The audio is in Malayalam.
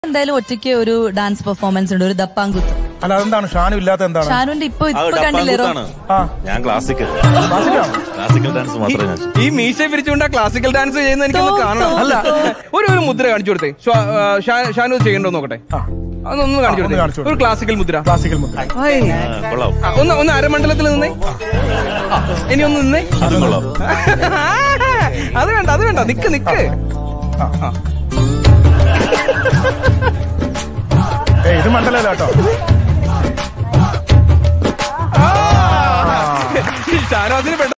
എന്തായാലും ഒറ്റയ്ക്ക് ഒരു ഡാൻസ് പെർഫോമൻസ് ഉണ്ട് ഒരു ദപ്പാങ്കുത്ത് അല്ല അതെന്താണ് ഷാനു ഇല്ലാത്ത എന്താണ് ഷാനുവിന്റെ ഇപ്പൊ ആ ഇപ്പൊ കണ്ടില്ലേ റോ- ഡപ്പാങ്കൂത്താണ് ആ ഞാൻ ക്ലാസിക്കൽ ക്ലാസിക്കാണോ? ക്ലാസിക്കൽ ഡാൻസ് മാത്രമേ ഞാൻ ഈ മീശ പിരിച്ചുകൊണ്ട് ക്ലാസിക്കൽ ഡാൻസ് ചെയ്യുന്ന എനിക്കൊന്ന് തോ, കാണണം തോ, അല്ല തോ. ഒരു ഒരു മുദ്ര കാണിച്ചു കൊടുത്തേ ഷാ- ആ, ഷാ- ഷാനു ഇത് ചെയ്യണ്ടോ നോക്കട്ടെ ആ. അതൊന്ന് കാണിച്ചു ഒന്ന് കാണിച്ചു കൊടുത്തേ ഒരു ക്ലാസിക്കൽ മുദ്ര ക്ലാസിക്കൽ മുദ്ര ഹായ്. ആ, കൊള്ളാം ആ, ഒന്ന് ഒന്ന് അരമണ്ഡലത്തിൽ നിന്നേ ആ, ഇനി ഒന്ന് നിന്നേ അതും കൊള്ളാം അത് വേണ്ട അത് വേണ്ട നിക്ക് നിക്ക് ആ. ഏയ് ഇത് മണ്ഡലല്ല കേട്ടോ ഷാനവാസിന് പെട്ടെന്ന്